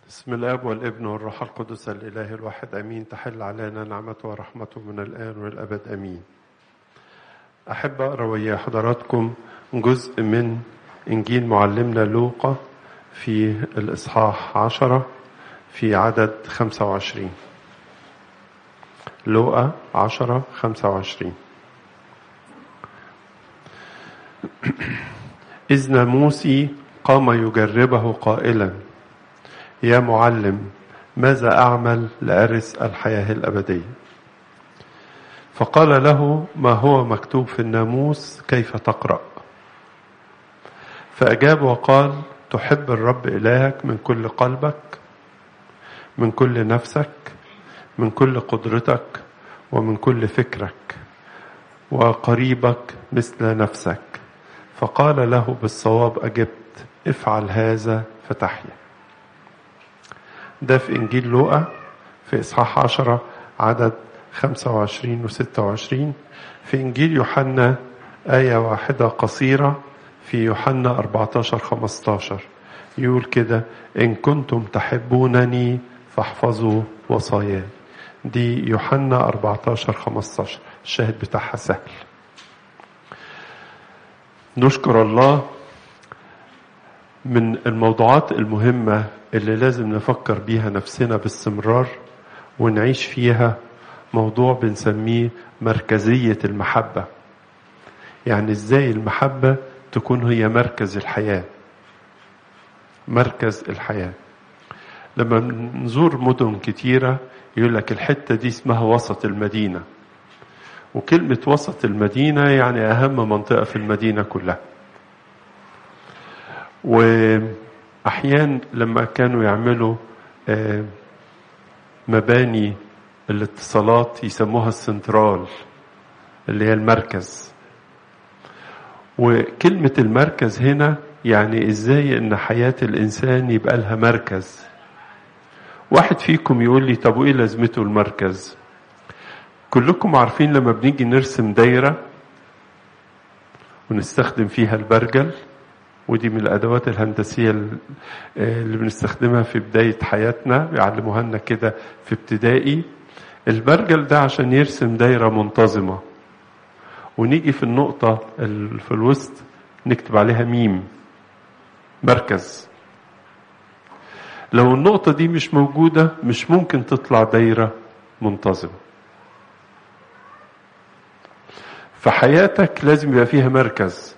بسم الاب والابن والروح القدس الاله الواحد امين تحل علينا نعمته ورحمته من الان والابد امين احب اقرا ويا حضراتكم جزء من انجيل معلمنا لوقا في الاصحاح عشرة في عدد خمسة وعشرين لوقا عشرة خمسة وعشرين إذ ناموسي قام يجربه قائلا يا معلم ماذا أعمل لأرث الحياة الأبدية فقال له ما هو مكتوب في الناموس كيف تقرأ فأجاب وقال تحب الرب إلهك من كل قلبك من كل نفسك من كل قدرتك ومن كل فكرك وقريبك مثل نفسك فقال له بالصواب أجبت افعل هذا فتحيا ده في إنجيل لوقا في إصحاح عشرة عدد خمسة وعشرين وستة وعشرين في إنجيل يوحنا آية واحدة قصيرة في يوحنا 14 15 يقول كده إن كنتم تحبونني فاحفظوا وصاياي دي يوحنا 14 15 الشاهد بتاعها سهل نشكر الله من الموضوعات المهمة اللي لازم نفكر بيها نفسنا باستمرار ونعيش فيها موضوع بنسميه مركزية المحبة يعني ازاي المحبة تكون هي مركز الحياة مركز الحياة لما نزور مدن كتيرة يقول لك الحتة دي اسمها وسط المدينة وكلمة وسط المدينة يعني أهم منطقة في المدينة كلها وأحيان لما كانوا يعملوا مباني الاتصالات يسموها السنترال اللي هي المركز وكلمة المركز هنا يعني ازاي ان حياة الانسان يبقى لها مركز واحد فيكم يقول لي طب وايه لازمته المركز كلكم عارفين لما بنيجي نرسم دايرة ونستخدم فيها البرجل ودي من الأدوات الهندسية اللي بنستخدمها في بداية حياتنا بيعلموها لنا كده في ابتدائي البرجل ده عشان يرسم دايرة منتظمة ونيجي في النقطة في الوسط نكتب عليها ميم مركز لو النقطة دي مش موجودة مش ممكن تطلع دايرة منتظمة فحياتك لازم يبقى فيها مركز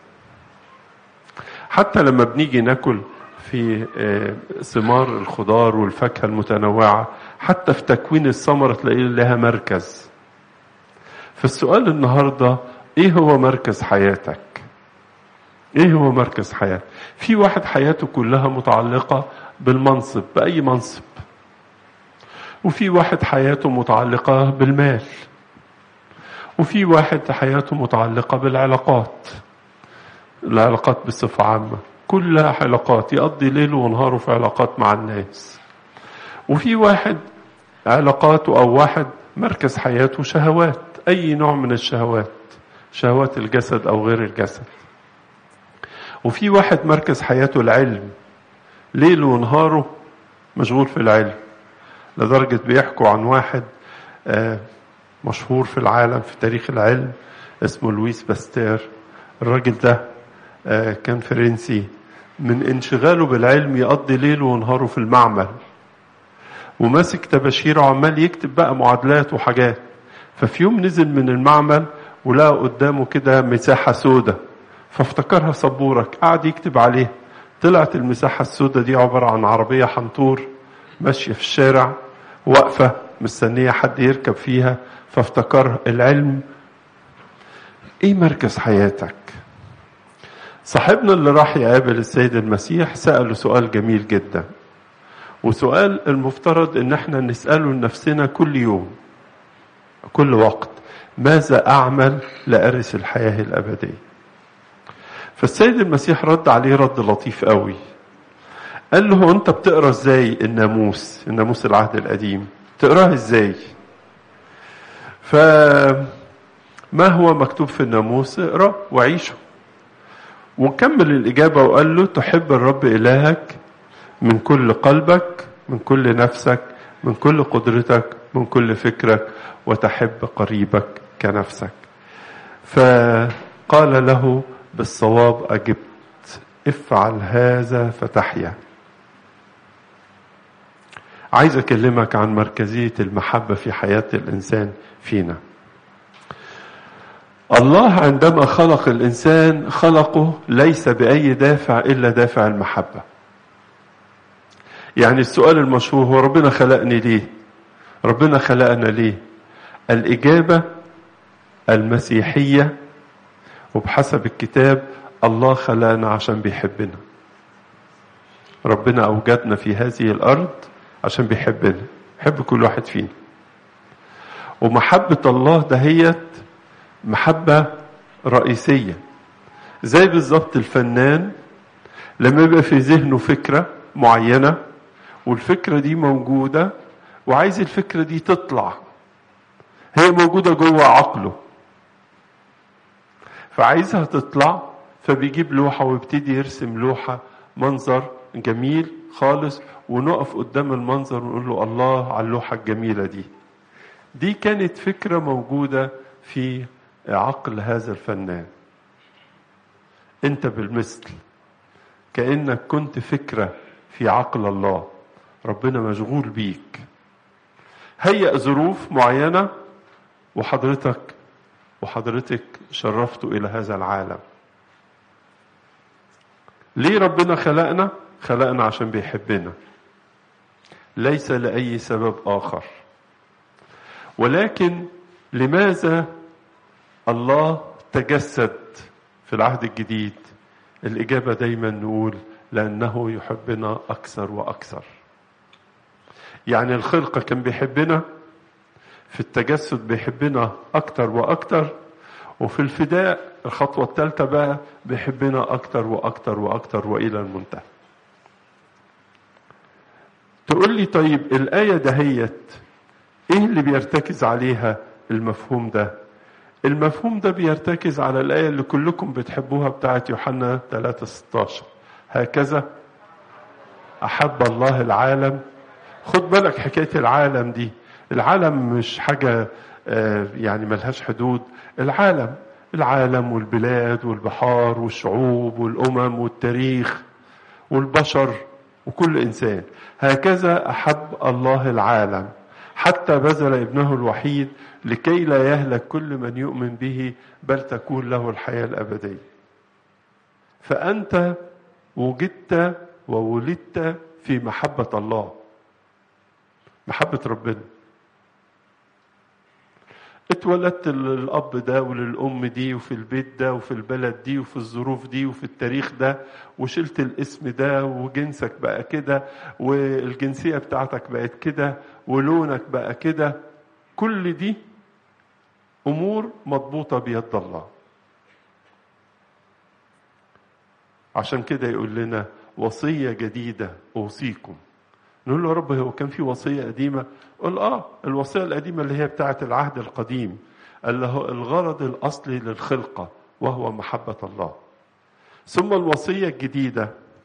حتى لما بنيجي ناكل في ثمار الخضار والفاكهة المتنوعة حتى في تكوين الثمرة تلاقي لها مركز فالسؤال النهاردة ايه هو مركز حياتك ايه هو مركز حياتك في واحد حياته كلها متعلقة بالمنصب بأي منصب وفي واحد حياته متعلقة بالمال وفي واحد حياته متعلقة بالعلاقات العلاقات بصفة عامة كلها علاقات يقضي ليله ونهاره في علاقات مع الناس وفي واحد علاقاته أو واحد مركز حياته شهوات أي نوع من الشهوات شهوات الجسد أو غير الجسد وفي واحد مركز حياته العلم ليله ونهاره مشغول في العلم لدرجة بيحكوا عن واحد مشهور في العالم في تاريخ العلم اسمه لويس باستير الراجل ده كان فرنسي من انشغاله بالعلم يقضي ليله ونهاره في المعمل وماسك تباشير وعمال يكتب بقى معادلات وحاجات ففي يوم نزل من المعمل ولقى قدامه كده مساحة سودة فافتكرها سبورة قعد يكتب عليها طلعت المساحة السودة دي عبارة عن عربية حنطور ماشية في الشارع واقفة مستنية حد يركب فيها فافتكر العلم ايه مركز حياتك صاحبنا اللي راح يقابل السيد المسيح سأله سؤال جميل جدا وسؤال المفترض ان احنا نسأله لنفسنا كل يوم كل وقت ماذا اعمل لأرث الحياة الأبدية فالسيد المسيح رد عليه رد لطيف قوي قال له هو انت بتقرا ازاي الناموس الناموس العهد القديم تقراه ازاي فما هو مكتوب في الناموس اقرا وعيشه وكمل الإجابة وقال له تحب الرب إلهك من كل قلبك من كل نفسك من كل قدرتك من كل فكرك وتحب قريبك كنفسك فقال له بالصواب أجبت افعل هذا فتحيا عايز أكلمك عن مركزية المحبة في حياة الإنسان فينا الله عندما خلق الإنسان خلقه ليس بأي دافع إلا دافع المحبة يعني السؤال المشهور هو ربنا خلقني ليه ربنا خلقنا ليه الإجابة المسيحية وبحسب الكتاب الله خلقنا عشان بيحبنا ربنا أوجدنا في هذه الأرض عشان بيحبنا يحب كل واحد فينا ومحبة الله دهيت محبة رئيسية زي بالظبط الفنان لما يبقى في ذهنه فكرة معينة والفكرة دي موجودة وعايز الفكرة دي تطلع هي موجودة جوه عقله فعايزها تطلع فبيجيب لوحة ويبتدي يرسم لوحة منظر جميل خالص ونقف قدام المنظر ونقول له الله على اللوحة الجميلة دي دي كانت فكرة موجودة في عقل هذا الفنان انت بالمثل كأنك كنت فكرة في عقل الله ربنا مشغول بيك هيأ ظروف معينة وحضرتك وحضرتك شرفتوا إلى هذا العالم ليه ربنا خلقنا خلقنا عشان بيحبنا ليس لأي سبب آخر ولكن لماذا الله تجسد في العهد الجديد الإجابة دايما نقول لأنه يحبنا أكثر وأكثر يعني الخلقة كان بيحبنا في التجسد بيحبنا أكتر وأكتر وفي الفداء الخطوة الثالثة بقى بيحبنا أكتر وأكتر وأكتر وإلى المنتهى تقول لي طيب الآية دهيت إيه اللي بيرتكز عليها المفهوم ده المفهوم ده بيرتكز على الآية اللي كلكم بتحبوها بتاعت يوحنا 3 16 هكذا أحب الله العالم خد بالك حكاية العالم دي العالم مش حاجة يعني ملهاش حدود العالم العالم والبلاد والبحار والشعوب والأمم والتاريخ والبشر وكل إنسان هكذا أحب الله العالم حتى بذل ابنه الوحيد لكي لا يهلك كل من يؤمن به بل تكون له الحياة الأبدية فأنت وجدت وولدت في محبة الله محبة ربنا اتولدت للأب ده وللأم دي وفي البيت ده وفي البلد دي وفي الظروف دي وفي التاريخ ده وشلت الاسم ده وجنسك بقى كده والجنسية بتاعتك بقت كده ولونك بقى كده كل دي أمور مضبوطة بيد الله عشان كده يقول لنا وصية جديدة أوصيكم نقول له يا رب هو كان في وصية قديمة قال آه الوصية القديمة اللي هي بتاعة العهد القديم اللي هو الغرض الأصلي للخلقة وهو محبة الله ثم الوصية الجديدة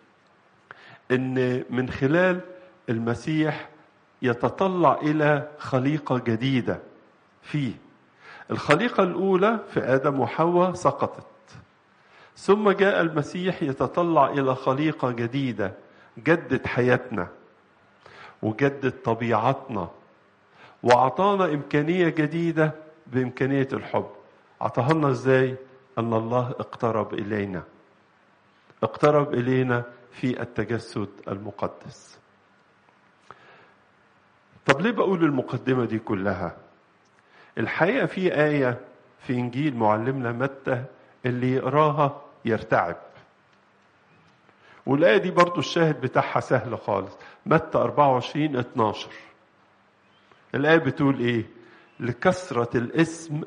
إن من خلال المسيح يتطلع إلى خليقة جديدة فيه الخليقة الأولى في آدم وحواء سقطت ثم جاء المسيح يتطلع إلى خليقة جديدة جدد حياتنا وجدد طبيعتنا وأعطانا إمكانية جديدة بإمكانية الحب أعطاها لنا إزاي؟ أن الله اقترب إلينا اقترب إلينا في التجسد المقدس طب ليه بقول المقدمة دي كلها الحقيقة في آية في إنجيل معلمنا متى اللي يقراها يرتعب والآية دي برضو الشاهد بتاعها سهل خالص متى 24 12 الآية بتقول إيه لكثرة الاسم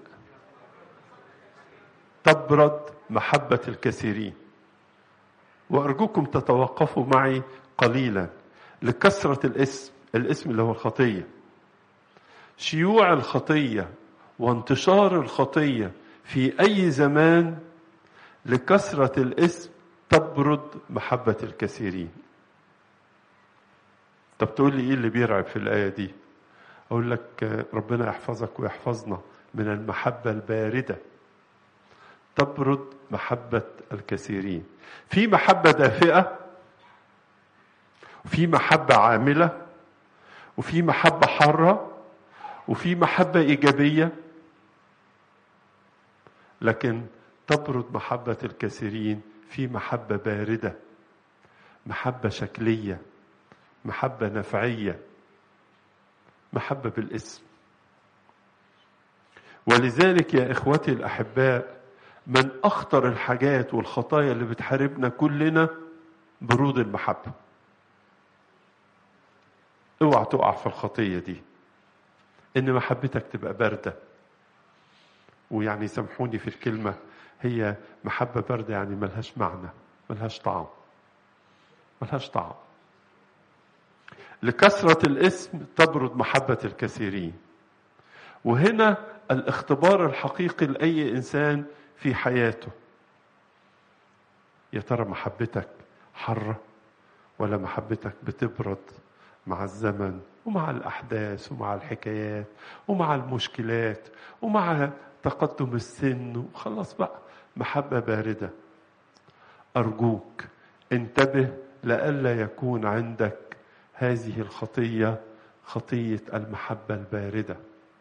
تبرد محبة الكثيرين وأرجوكم تتوقفوا معي قليلا لكثرة الاسم الاسم اللي هو الخطية شيوع الخطية وانتشار الخطية في أي زمان لكثرة الاسم تبرد محبة الكثيرين طب تقول لي ايه اللي بيرعب في الايه دي اقول لك ربنا يحفظك ويحفظنا من المحبه البارده تبرد محبه الكثيرين في محبه دافئه وفي محبه عامله وفي محبه حاره وفي محبه ايجابيه لكن تبرد محبه الكثيرين في محبه بارده محبه شكليه محبه نفعيه محبه بالاسم ولذلك يا اخوتي الاحباء من اخطر الحاجات والخطايا اللي بتحاربنا كلنا برود المحبه اوعى تقع في الخطيه دي ان محبتك تبقى بارده ويعني سامحوني في الكلمه هي محبه بارده يعني ملهاش معنى ملهاش طعم ملهاش طعم لكثرة الاسم تبرد محبة الكثيرين وهنا الاختبار الحقيقي لأي إنسان في حياته يا ترى محبتك حرة ولا محبتك بتبرد مع الزمن ومع الأحداث ومع الحكايات ومع المشكلات ومع تقدم السن وخلاص بقى محبة باردة أرجوك انتبه لئلا يكون عندك هذه الخطية خطية المحبة الباردة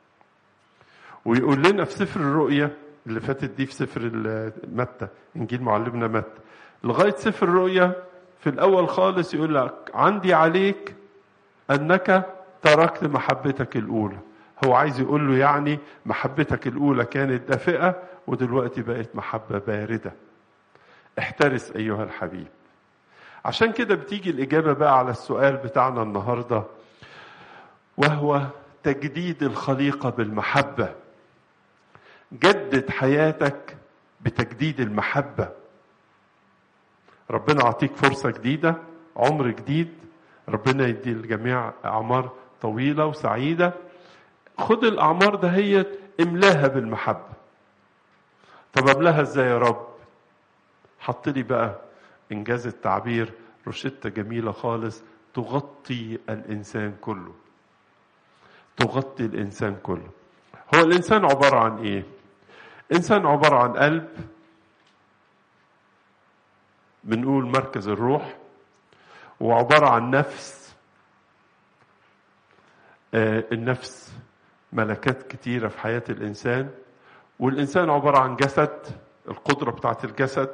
ويقول لنا في سفر الرؤيا اللي فاتت دي في سفر متى انجيل معلمنا متى لغايه سفر الرؤيا في الاول خالص يقول لك عندي عليك انك تركت محبتك الاولى هو عايز يقول له يعني محبتك الاولى كانت دافئه ودلوقتي بقت محبه بارده احترس ايها الحبيب عشان كده بتيجي الاجابه بقى على السؤال بتاعنا النهارده وهو تجديد الخليقه بالمحبه جدد حياتك بتجديد المحبه ربنا يعطيك فرصه جديده عمر جديد ربنا يدي الجميع اعمار طويله وسعيده خد الاعمار دهيت املاها بالمحبه طب املاها ازاي يا رب حط لي بقى انجاز التعبير روشته جميله خالص تغطي الانسان كله تغطي الانسان كله هو الانسان عباره عن ايه انسان عباره عن قلب بنقول مركز الروح وعباره عن نفس آه النفس ملكات كتيره في حياه الانسان والانسان عباره عن جسد القدره بتاعت الجسد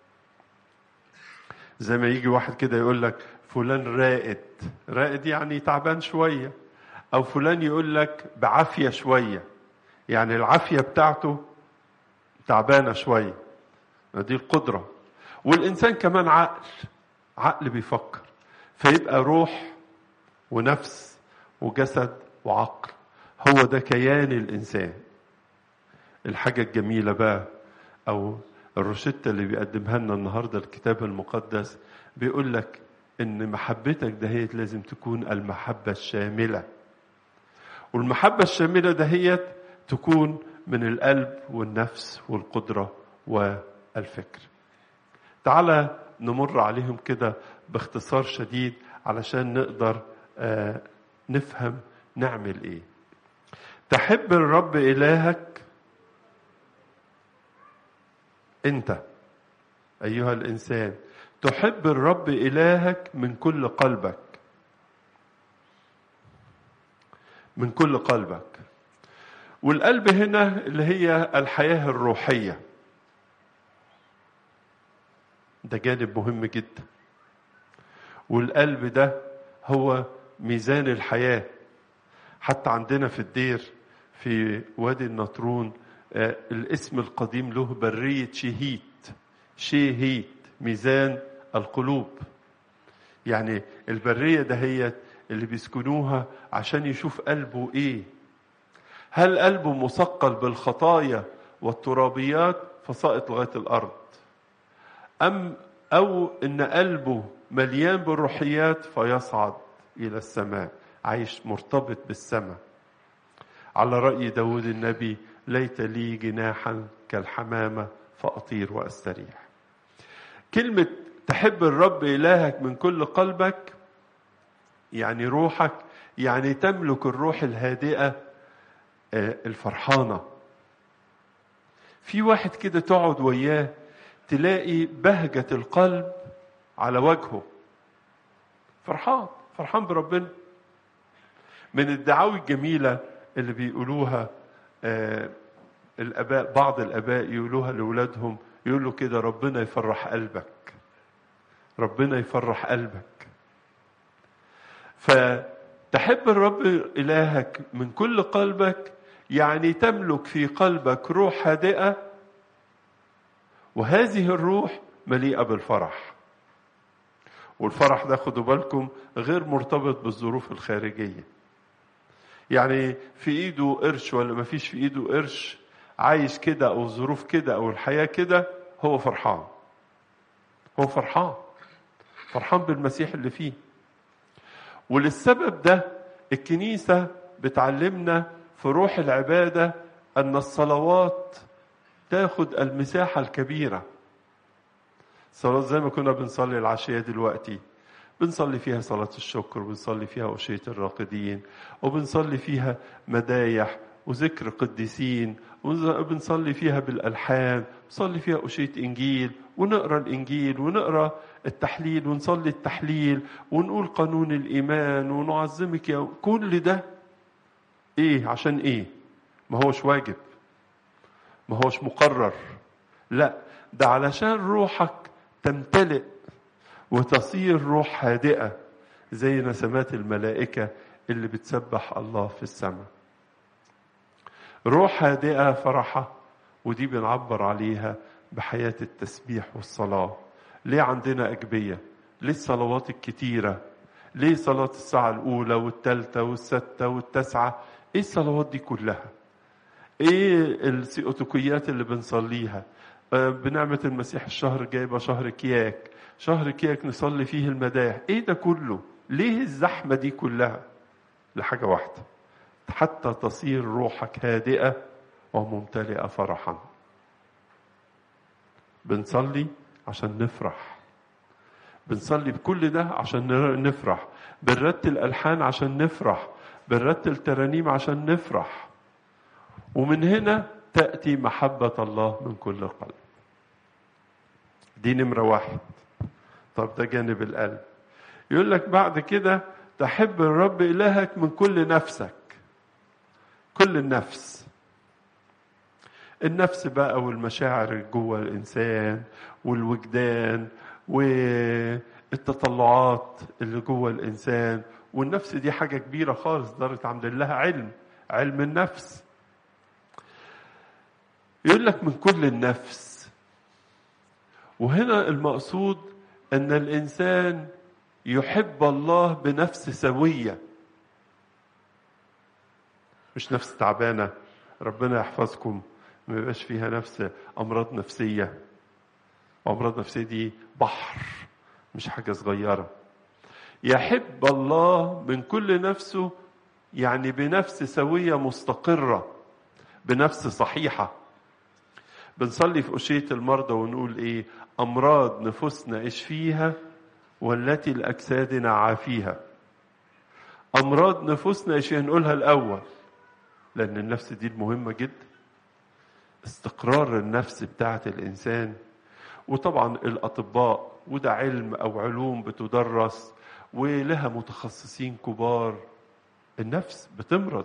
زي ما يجي واحد كده يقول لك فلان رائد رائد يعني تعبان شويه او فلان يقول لك بعافيه شويه يعني العافيه بتاعته تعبانه شويه دي القدره والانسان كمان عقل عقل بيفكر فيبقى روح ونفس وجسد وعقل هو ده كيان الانسان الحاجه الجميله بقى او الروشته اللي بيقدمها لنا النهارده الكتاب المقدس بيقول لك ان محبتك دهيت لازم تكون المحبه الشامله والمحبه الشامله دهيت تكون من القلب والنفس والقدره والفكر تعالى نمر عليهم كده باختصار شديد علشان نقدر آه نفهم نعمل ايه تحب الرب الهك انت ايها الانسان تحب الرب الهك من كل قلبك من كل قلبك والقلب هنا اللي هي الحياه الروحيه ده جانب مهم جدا والقلب ده هو ميزان الحياه حتى عندنا في الدير في وادي النطرون آه الاسم القديم له برية شهيت شيهيت ميزان القلوب يعني البرية دهيت اللي بيسكنوها عشان يشوف قلبه ايه هل قلبه مثقل بالخطايا والترابيات فسائط لغاية الأرض أم أو إن قلبه مليان بالروحيات فيصعد إلى السماء عايش مرتبط بالسماء على رأي داود النبي ليت لي جناحا كالحمامة فأطير وأستريح كلمة تحب الرب إلهك من كل قلبك يعني روحك يعني تملك الروح الهادئة الفرحانة في واحد كده تقعد وياه تلاقي بهجة القلب على وجهه فرحان فرحان بربنا من الدعاوي الجميلة اللي بيقولوها آه الآباء بعض الآباء يقولوها لأولادهم يقولوا كده ربنا يفرح قلبك ربنا يفرح قلبك فتحب الرب إلهك من كل قلبك يعني تملك في قلبك روح هادئة وهذه الروح مليئة بالفرح والفرح ده خدوا بالكم غير مرتبط بالظروف الخارجية يعني في ايده قرش ولا ما فيش في ايده قرش عايش كده او الظروف كده او الحياة كده هو فرحان هو فرحان فرحان بالمسيح اللي فيه وللسبب ده الكنيسة بتعلمنا في روح العبادة أن الصلوات تاخد المساحة الكبيرة صلاة زي ما كنا بنصلي العشية دلوقتي بنصلي فيها صلاة الشكر وبنصلي فيها أشية الراقدين وبنصلي فيها مدايح وذكر قديسين وبنصلي فيها بالألحان نصلي فيها أشية إنجيل ونقرأ الإنجيل ونقرأ التحليل ونصلي التحليل ونقول قانون الإيمان ونعظمك يا كل ده إيه عشان إيه ما هوش واجب ما هوش مقرر لا ده علشان روحك تمتلئ وتصير روح هادئة زي نسمات الملائكة اللي بتسبح الله في السماء روح هادئة فرحة ودي بنعبر عليها بحياة التسبيح والصلاة ليه عندنا أجبية ليه الصلوات الكتيرة ليه صلاة الساعة الأولى والثالثة والستة والتاسعة إيه الصلوات دي كلها إيه السيئوتوكيات اللي بنصليها بنعمة المسيح الشهر جايبة شهر كياك شهر كياك نصلي فيه المداح ايه ده كله ليه الزحمة دي كلها لحاجة واحدة حتى تصير روحك هادئة وممتلئة فرحا بنصلي عشان نفرح بنصلي بكل ده عشان نفرح بنرتل ألحان عشان نفرح بنرتل ترانيم عشان نفرح ومن هنا تأتي محبة الله من كل قلب دي نمرة واحد طب ده جانب القلب يقول لك بعد كده تحب الرب إلهك من كل نفسك كل النفس النفس بقى والمشاعر جوه الإنسان والوجدان والتطلعات اللي جوه الإنسان والنفس دي حاجة كبيرة خالص دارت عامل لها علم علم النفس يقول لك من كل النفس وهنا المقصود ان الانسان يحب الله بنفس سويه مش نفس تعبانه ربنا يحفظكم ما يبقاش فيها نفس امراض نفسيه امراض نفسيه دي بحر مش حاجه صغيره يحب الله من كل نفسه يعني بنفس سويه مستقره بنفس صحيحه بنصلي في أشية المرضى ونقول إيه أمراض نفوسنا اشفيها والتي لأجسادنا عافيها أمراض نفوسنا اشفيها نقولها الأول لأن النفس دي المهمة جدا استقرار النفس بتاعة الإنسان وطبعا الأطباء وده علم أو علوم بتدرس ولها متخصصين كبار النفس بتمرض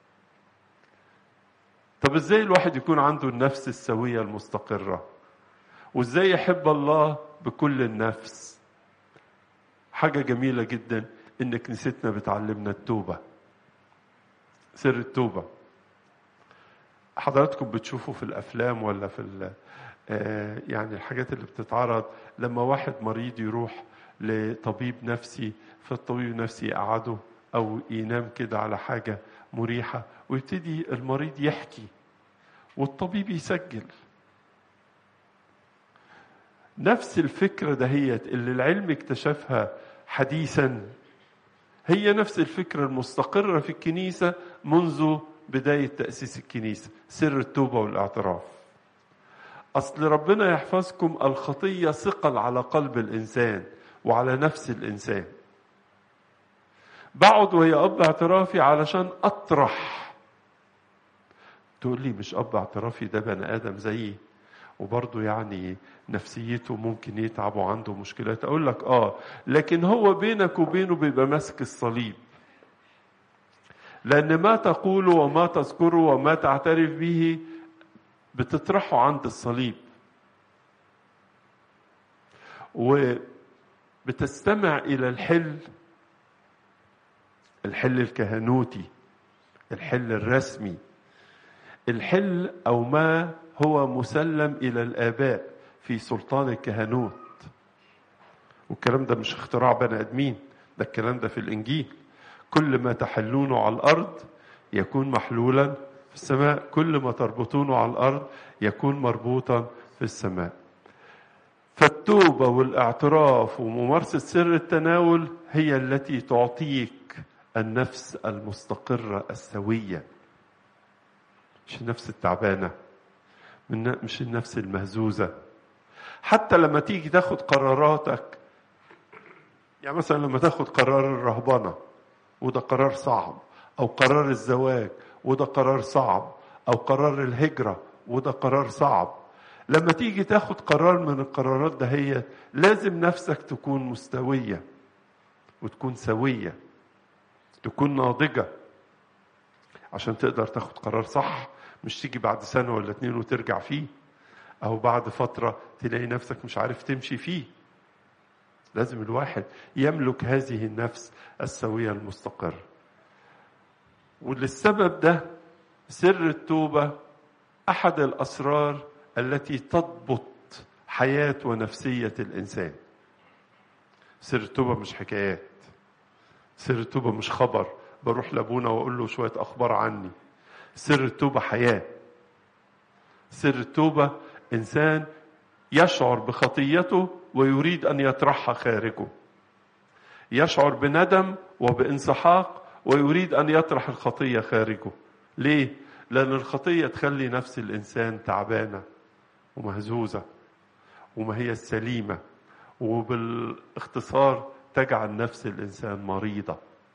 طب ازاي الواحد يكون عنده النفس السوية المستقرة وازاي يحب الله بكل النفس حاجة جميلة جدا ان كنيستنا بتعلمنا التوبة سر التوبة حضراتكم بتشوفوا في الافلام ولا في يعني الحاجات اللي بتتعرض لما واحد مريض يروح لطبيب نفسي فالطبيب النفسي يقعده او ينام كده على حاجه مريحه ويبتدي المريض يحكي والطبيب يسجل نفس الفكره دهيت اللي العلم اكتشفها حديثا هي نفس الفكره المستقره في الكنيسه منذ بدايه تاسيس الكنيسه سر التوبه والاعتراف اصل ربنا يحفظكم الخطيه ثقل على قلب الانسان وعلى نفس الانسان بقعد وهي اب اعترافي علشان اطرح تقول لي مش اب اعترافي ده بني ادم زيي وبرضه يعني نفسيته ممكن يتعب وعنده مشكلات اقول لك اه لكن هو بينك وبينه بيبقى ماسك الصليب لان ما تقوله وما تذكره وما تعترف به بتطرحه عند الصليب وبتستمع الى الحل الحل الكهنوتي الحل الرسمي الحل او ما هو مسلم الى الاباء في سلطان الكهنوت والكلام ده مش اختراع بني ادمين ده الكلام ده في الانجيل كل ما تحلونه على الارض يكون محلولا في السماء كل ما تربطونه على الارض يكون مربوطا في السماء فالتوبه والاعتراف وممارسه سر التناول هي التي تعطيك النفس المستقره السويه مش النفس التعبانه مش النفس المهزوزه حتى لما تيجي تاخد قراراتك يعني مثلا لما تاخد قرار الرهبنه وده قرار صعب او قرار الزواج وده قرار صعب او قرار الهجره وده قرار صعب لما تيجي تاخد قرار من القرارات ده هي لازم نفسك تكون مستويه وتكون سويه تكون ناضجه عشان تقدر تاخد قرار صح مش تيجي بعد سنه ولا اتنين وترجع فيه او بعد فتره تلاقي نفسك مش عارف تمشي فيه لازم الواحد يملك هذه النفس السويه المستقره وللسبب ده سر التوبه احد الاسرار التي تضبط حياه ونفسيه الانسان سر التوبه مش حكايات سر التوبه مش خبر بروح لابونا واقول له شويه اخبار عني سر التوبه حياه سر التوبه انسان يشعر بخطيته ويريد ان يطرحها خارجه يشعر بندم وبانسحاق ويريد ان يطرح الخطيه خارجه ليه لان الخطيه تخلي نفس الانسان تعبانه ومهزوزه وما هي السليمه وبالاختصار تجعل نفس الانسان مريضه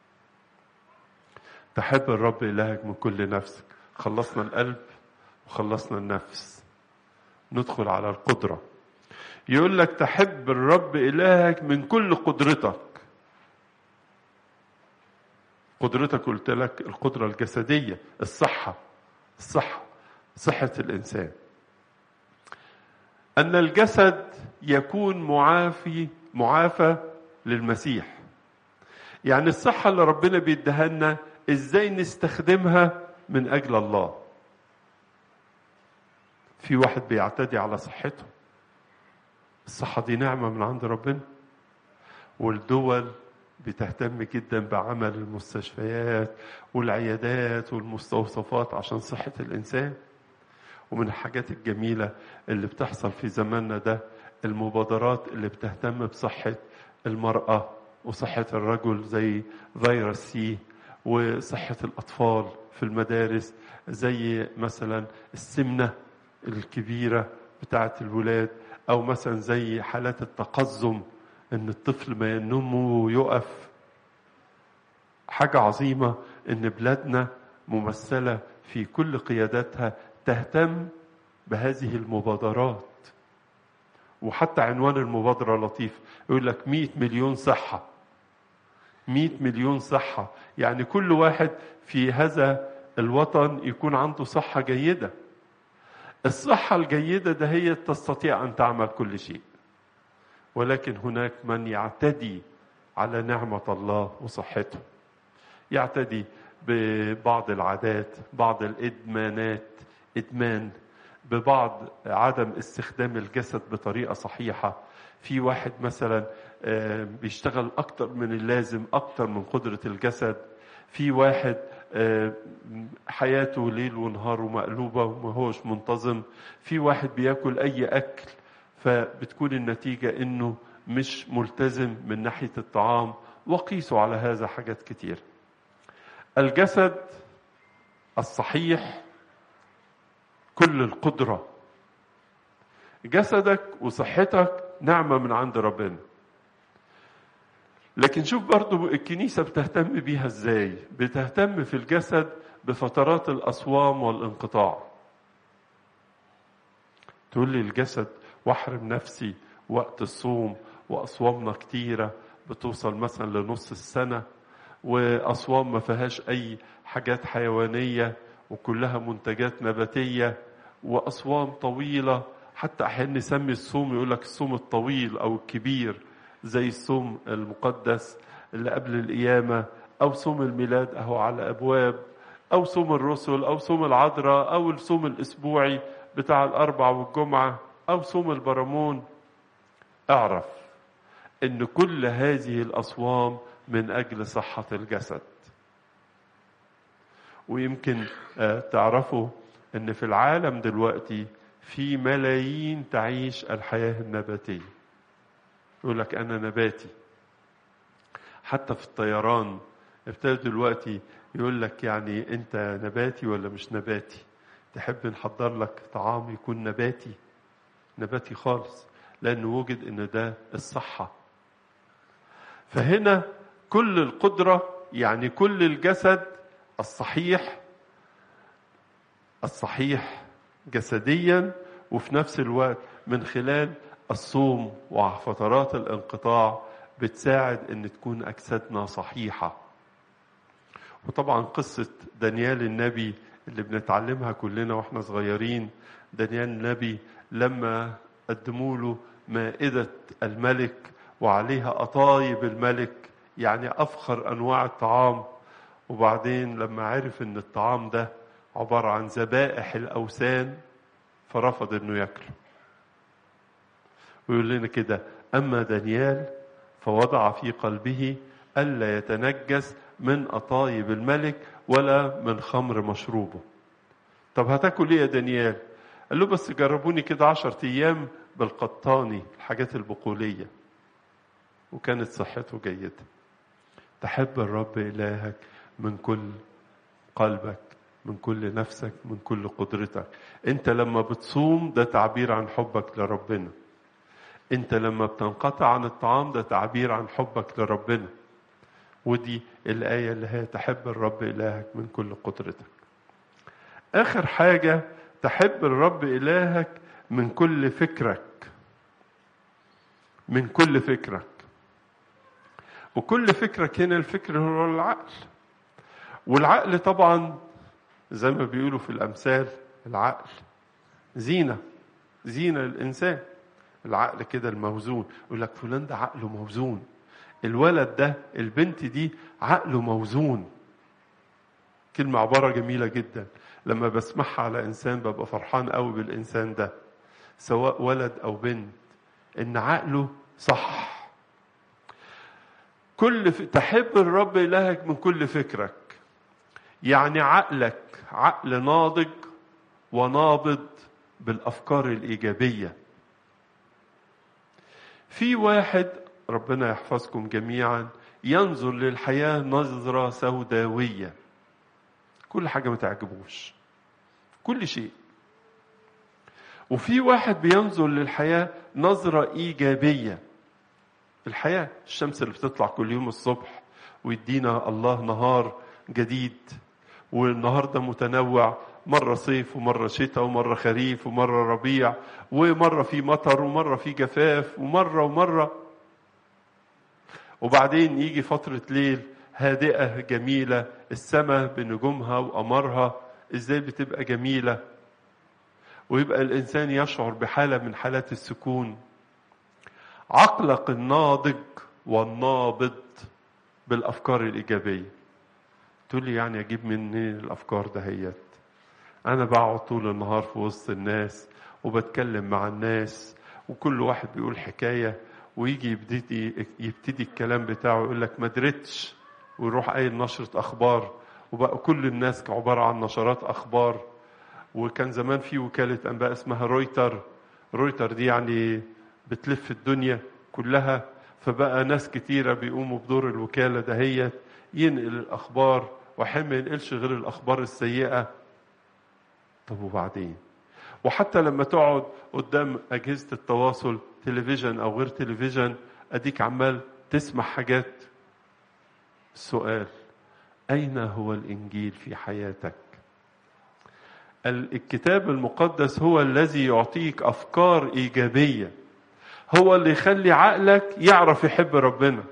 تحب الرب الهك من كل نفسك خلصنا القلب وخلصنا النفس ندخل على القدره يقول لك تحب الرب إلهك من كل قدرتك قدرتك قلت لك القدرة الجسدية الصحة الصحة صحة الإنسان أن الجسد يكون معافي معافى للمسيح يعني الصحة اللي ربنا بيديها لنا إزاي نستخدمها من أجل الله في واحد بيعتدي على صحته الصحة دي نعمة من عند ربنا والدول بتهتم جدا بعمل المستشفيات والعيادات والمستوصفات عشان صحة الإنسان ومن الحاجات الجميلة اللي بتحصل في زماننا ده المبادرات اللي بتهتم بصحة المرأة وصحة الرجل زي فيروس سي وصحة الأطفال في المدارس زي مثلا السمنة الكبيرة بتاعة الولاد او مثلا زي حالات التقزم ان الطفل ما ينمو ويقف حاجه عظيمه ان بلادنا ممثله في كل قياداتها تهتم بهذه المبادرات وحتى عنوان المبادرة لطيف يقول لك 100 مليون صحة 100 مليون صحة يعني كل واحد في هذا الوطن يكون عنده صحة جيدة الصحة الجيدة ده هي تستطيع أن تعمل كل شيء ولكن هناك من يعتدي على نعمة الله وصحته يعتدي ببعض العادات بعض الإدمانات إدمان ببعض عدم استخدام الجسد بطريقة صحيحة في واحد مثلا بيشتغل أكتر من اللازم أكتر من قدرة الجسد في واحد حياته ليل ونهار ومقلوبة وما هوش منتظم في واحد بياكل أي أكل فبتكون النتيجة إنه مش ملتزم من ناحية الطعام وقيسوا على هذا حاجات كتير الجسد الصحيح كل القدرة جسدك وصحتك نعمة من عند ربنا لكن شوف برضو الكنيسة بتهتم بيها ازاي بتهتم في الجسد بفترات الأصوام والانقطاع تقول لي الجسد واحرم نفسي وقت الصوم وأصوامنا كتيرة بتوصل مثلا لنص السنة وأصوام ما فيهاش أي حاجات حيوانية وكلها منتجات نباتية وأصوام طويلة حتى أحيانا نسمي الصوم يقول لك الصوم الطويل أو الكبير زي الصوم المقدس اللي قبل القيامة أو صوم الميلاد أهو على أبواب أو صوم الرسل أو صوم العذراء أو الصوم الأسبوعي بتاع الأربع والجمعة أو صوم البرامون اعرف ان كل هذه الاصوام من اجل صحه الجسد ويمكن تعرفوا ان في العالم دلوقتي في ملايين تعيش الحياه النباتيه يقول لك انا نباتي حتى في الطيران ابتدى دلوقتي يقول لك يعني انت نباتي ولا مش نباتي تحب نحضر لك طعام يكون نباتي نباتي خالص لأنه وجد إن ده الصحة فهنا كل القدرة يعني كل الجسد الصحيح الصحيح جسديا وفي نفس الوقت من خلال الصوم وفترات الانقطاع بتساعد ان تكون اجسادنا صحيحه وطبعا قصه دانيال النبي اللي بنتعلمها كلنا واحنا صغيرين دانيال النبي لما قدموا له مائدة الملك وعليها قطايب الملك يعني أفخر أنواع الطعام وبعدين لما عرف إن الطعام ده عبارة عن ذبائح الأوثان فرفض إنه ياكله ويقول لنا كده أما دانيال فوضع في قلبه ألا يتنجس من قطايب الملك ولا من خمر مشروبه طب هتاكل ايه يا دانيال قال له بس جربوني كده عشرة أيام بالقطاني الحاجات البقولية وكانت صحته جيدة تحب الرب إلهك من كل قلبك من كل نفسك من كل قدرتك انت لما بتصوم ده تعبير عن حبك لربنا انت لما بتنقطع عن الطعام ده تعبير عن حبك لربنا ودي الآية اللي هي تحب الرب إلهك من كل قدرتك آخر حاجة تحب الرب إلهك من كل فكرك من كل فكرك وكل فكرك هنا الفكر هو العقل والعقل طبعا زي ما بيقولوا في الأمثال العقل زينة زينة للإنسان العقل كده الموزون يقول لك فلان ده عقله موزون الولد ده البنت دي عقله موزون كلمة عبارة جميلة جدا لما بسمعها على إنسان ببقى فرحان قوي بالإنسان ده سواء ولد أو بنت إن عقله صح كل ف... تحب الرب إلهك من كل فكرك يعني عقلك عقل ناضج ونابض بالأفكار الإيجابية في واحد ربنا يحفظكم جميعا ينظر للحياة نظرة سوداوية كل حاجة ما تعجبوش كل شيء وفي واحد بينظر للحياة نظرة إيجابية الحياة الشمس اللي بتطلع كل يوم الصبح ويدينا الله نهار جديد والنهار ده متنوع مرة صيف ومرة شتاء ومرة خريف ومرة ربيع ومرة في مطر ومرة في جفاف ومرة ومرة وبعدين يجي فترة ليل هادئة جميلة السماء بنجومها وقمرها ازاي بتبقى جميلة ويبقى الإنسان يشعر بحالة من حالات السكون عقلك الناضج والنابض بالأفكار الإيجابية تقول لي يعني أجيب منين الأفكار دهيت أنا بقعد طول النهار في وسط الناس وبتكلم مع الناس وكل واحد بيقول حكاية ويجي يبتدي يبتدي الكلام بتاعه يقول لك ما درتش ويروح قايل نشرة أخبار وبقى كل الناس عبارة عن نشرات أخبار وكان زمان في وكالة أنباء اسمها رويتر رويتر دي يعني بتلف الدنيا كلها فبقى ناس كتيرة بيقوموا بدور الوكالة دهيت ينقل الأخبار وحين ما ينقلش غير الأخبار السيئة طب وبعدين وحتى لما تقعد قدام أجهزة التواصل تلفزيون أو غير تلفزيون أديك عمال تسمع حاجات سؤال أين هو الإنجيل في حياتك الكتاب المقدس هو الذي يعطيك أفكار إيجابية هو اللي يخلي عقلك يعرف يحب ربنا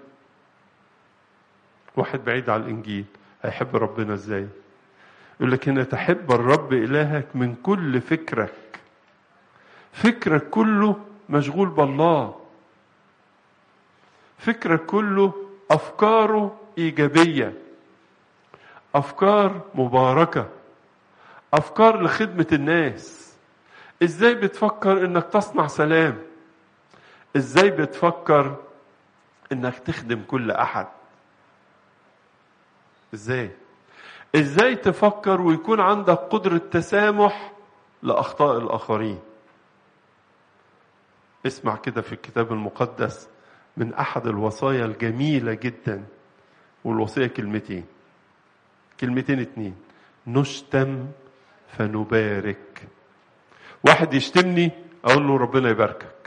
واحد بعيد عن الإنجيل هيحب ربنا إزاي يقول لك هنا تحب الرب إلهك من كل فكرك فكرك كله مشغول بالله فكرك كله أفكاره إيجابية أفكار مباركة أفكار لخدمة الناس إزاي بتفكر إنك تصنع سلام إزاي بتفكر إنك تخدم كل أحد إزاي إزاي تفكر ويكون عندك قدرة تسامح لأخطاء الآخرين اسمع كده في الكتاب المقدس من أحد الوصايا الجميلة جدا والوصية كلمتين كلمتين اتنين نشتم فنبارك واحد يشتمني اقول له ربنا يباركك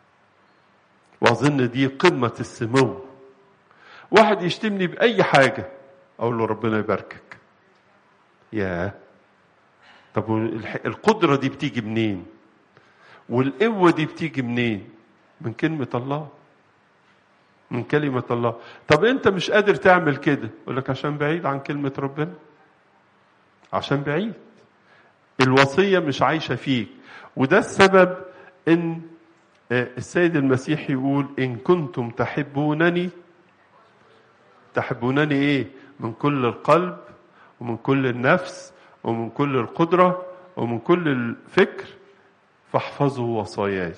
واظن دي قمه السمو واحد يشتمني باي حاجه اقول له ربنا يباركك يا طب القدره دي بتيجي منين والقوه دي بتيجي منين من كلمه الله من كلمة الله طب انت مش قادر تعمل كده يقول لك عشان بعيد عن كلمة ربنا عشان بعيد الوصية مش عايشة فيك وده السبب ان السيد المسيح يقول ان كنتم تحبونني تحبونني ايه من كل القلب ومن كل النفس ومن كل القدرة ومن كل الفكر فاحفظوا وصاياي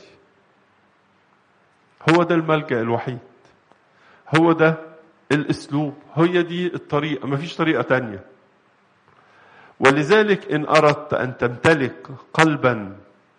هو ده الملجأ الوحيد هو ده الاسلوب هي دي الطريقه ما فيش طريقه تانية ولذلك ان اردت ان تمتلك قلبا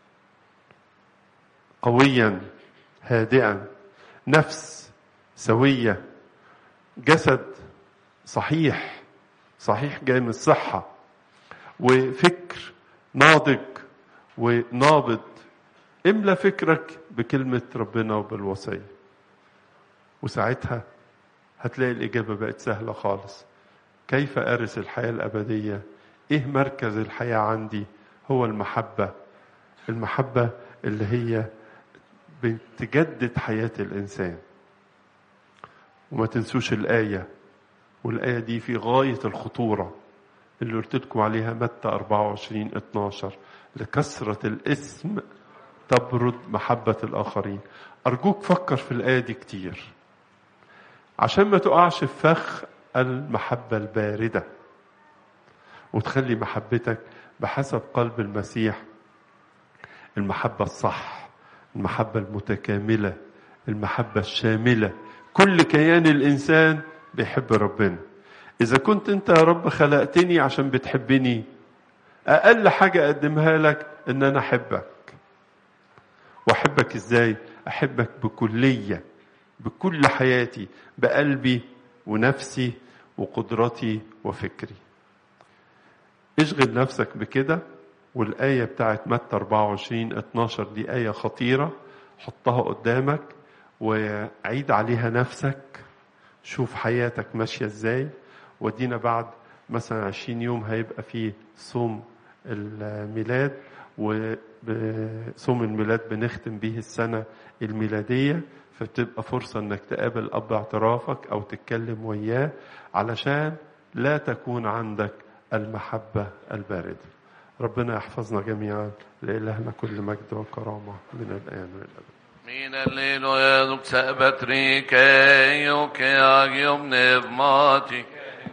قويا هادئا نفس سويه جسد صحيح صحيح جاي من الصحه وفكر ناضج ونابض املى فكرك بكلمه ربنا وبالوصيه وساعتها هتلاقي الإجابة بقت سهلة خالص كيف أرث الحياة الأبدية إيه مركز الحياة عندي هو المحبة المحبة اللي هي بتجدد حياة الإنسان وما تنسوش الآية والآية دي في غاية الخطورة اللي قلت لكم عليها متى 24 12 لكثرة الاسم تبرد محبة الآخرين أرجوك فكر في الآية دي كتير عشان ما تقعش في فخ المحبة الباردة وتخلي محبتك بحسب قلب المسيح المحبة الصح المحبة المتكاملة المحبة الشاملة كل كيان الإنسان بيحب ربنا إذا كنت أنت يا رب خلقتني عشان بتحبني أقل حاجة أقدمها لك إن أنا أحبك وأحبك إزاي؟ أحبك بكلية بكل حياتي بقلبي ونفسي وقدرتي وفكري اشغل نفسك بكده والآية بتاعت متى 24 12 دي آية خطيرة حطها قدامك وعيد عليها نفسك شوف حياتك ماشية ازاي ودينا بعد مثلا 20 يوم هيبقى فيه صوم الميلاد وصوم الميلاد بنختم به السنة الميلادية فبتبقى فرصة انك تقابل اب اعترافك او تتكلم وياه علشان لا تكون عندك المحبة الباردة ربنا يحفظنا جميعا لإلهنا كل مجد وكرامة من الآن والأبد Min alleluia sabatrike och agium pneumatic.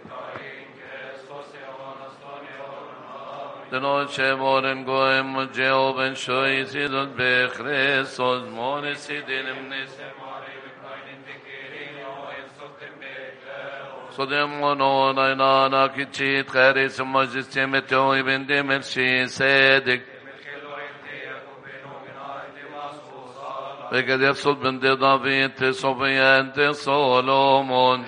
Den noche moren goem Jehoven shoy sidot be Christos mones idinem nes. Sodem mono nainana kichit charis majestem etoi ben demershi sedek. وقد يفصل بن دافيد صفيان صولومون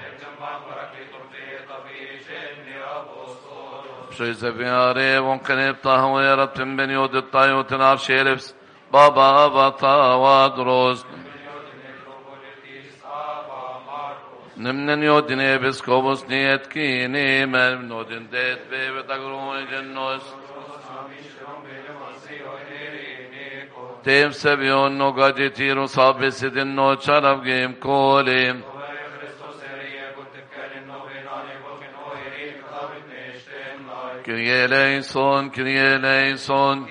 شوي زبياري وانقلب طهوي رتم بن يود الطايو تنار شيرفس بابا أبا طاواد روز Nämnen jag din episkopos nedkini, men nåden det bevet agroen nos. Tem sevion no gaditiro sabesidin no charav gem kolim. Kyrie eleison, Kyrie eleison.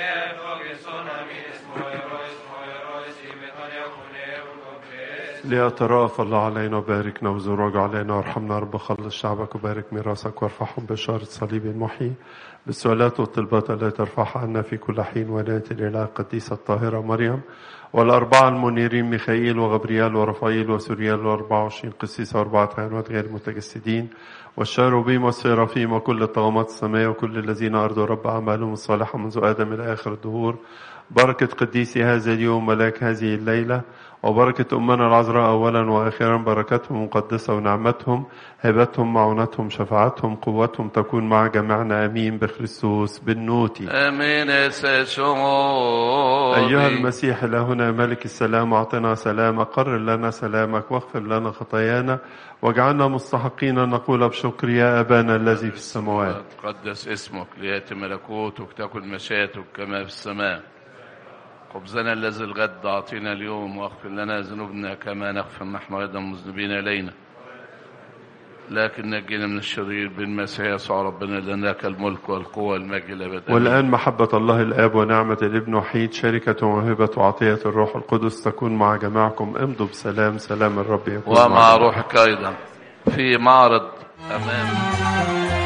ليتراءف الله علينا وباركنا وزوج علينا وارحمنا رب خلص شعبك وبارك ميراثك وارفعهم بشارة صليب المحيي بالسؤالات والطلبات التي ترفعها عنا في كل حين وناتي الإله القديسة الطاهرة مريم والأربعة المنيرين ميخائيل وغبريال ورفائيل وسوريال وأربعة وعشرين قسيس وأربعة حيوانات غير متجسدين والشاروبيم والسيرافيم وكل الطغمات السماء وكل الذين أرضوا رب أعمالهم الصالحة منذ آدم إلى آخر الدهور بركة قديسي هذا اليوم ملاك هذه الليلة وبركة أمنا العذراء أولا وآخرا بركتهم مقدسة ونعمتهم هبتهم معونتهم شفاعتهم قوتهم تكون مع جميعنا أمين بخريستوس بالنوتي Amen. سشوي أيها المسيح إلهنا ملك السلام أعطنا سلام قرر لنا سلامك واغفر لنا خطايانا واجعلنا مستحقين أن نقول بشكر يا أبانا الذي في السماوات تقدس اسمك ليأتي ملكوتك تكن مشيئتك كما في السماء خبزنا الذي الغد أعطينا اليوم واغفر لنا ذنوبنا كما نغفر نحن أيضا مذنبين إلينا لكن نجينا من الشرير بالمسيح يسوع ربنا لنا الملك والقوة والمجد الأبد آمين. والآن محبة الله الآب ونعمة الابن وحيد شركة وموهبة وعطية الروح القدس تكون مع جميعكم امضوا بسلام سلام الرب يكون ومع معكم. روحك أيضا في معرض أمام